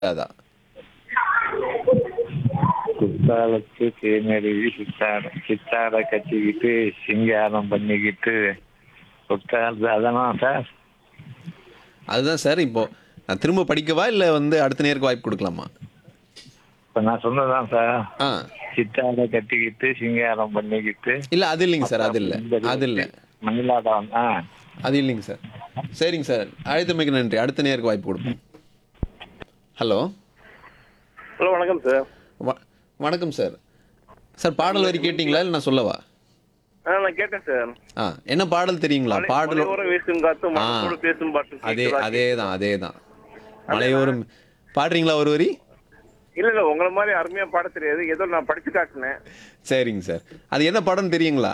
அதான் குத்தாலத்து தேனருவி சித்தார சித்தார கட்டிக்கிட்டு சிங்காரம் பண்ணிக்கிட்டு குத்தாலத்து அதானா சார் அதுதான் சார் இப்போ நான் திரும்ப படிக்கவா இல்லை வந்து அடுத்த நேருக்கு வாய்ப்பு கொடுக்கலாமா இப்போ நான் சொன்னதான் சார் ஆ சித்தார கட்டிக்கிட்டு சிங்காரம் பண்ணிக்கிட்டு இல்லை அது இல்லைங்க சார் அது இல்லை அது இல்லை மயிலாடம் ஆ அது இல்லைங்க சார் சரிங்க சார் அழைத்தமைக்கு நன்றி அடுத்த நேருக்கு வாய்ப்பு கொடுப்போம் ஹலோ ஹலோ வணக்கம் சார் வ வணக்கம் சார் சார் பாடல் வரி கேட்டிங்களா இல்லை நான் சொல்லவா ஆ நான் கேட்டேன் சார் ஆ என்ன பாடல் தெரியுங்களா பாடல் மலையோரம் வீசும் காத்து ஆ. மனசோடு பேசும் பாட்டு அதே கேக்குதா? அதே தான் அதே தான் மலையோரம் பாடுறீங்களா ஒரு வரி இல்ல இல்ல உங்களை மாதிரி அருமையா பாட தெரியாது ஏதோ நான் படிச்சு காட்டினேன் சரிங்க சார் அது என்ன படம் தெரியுங்களா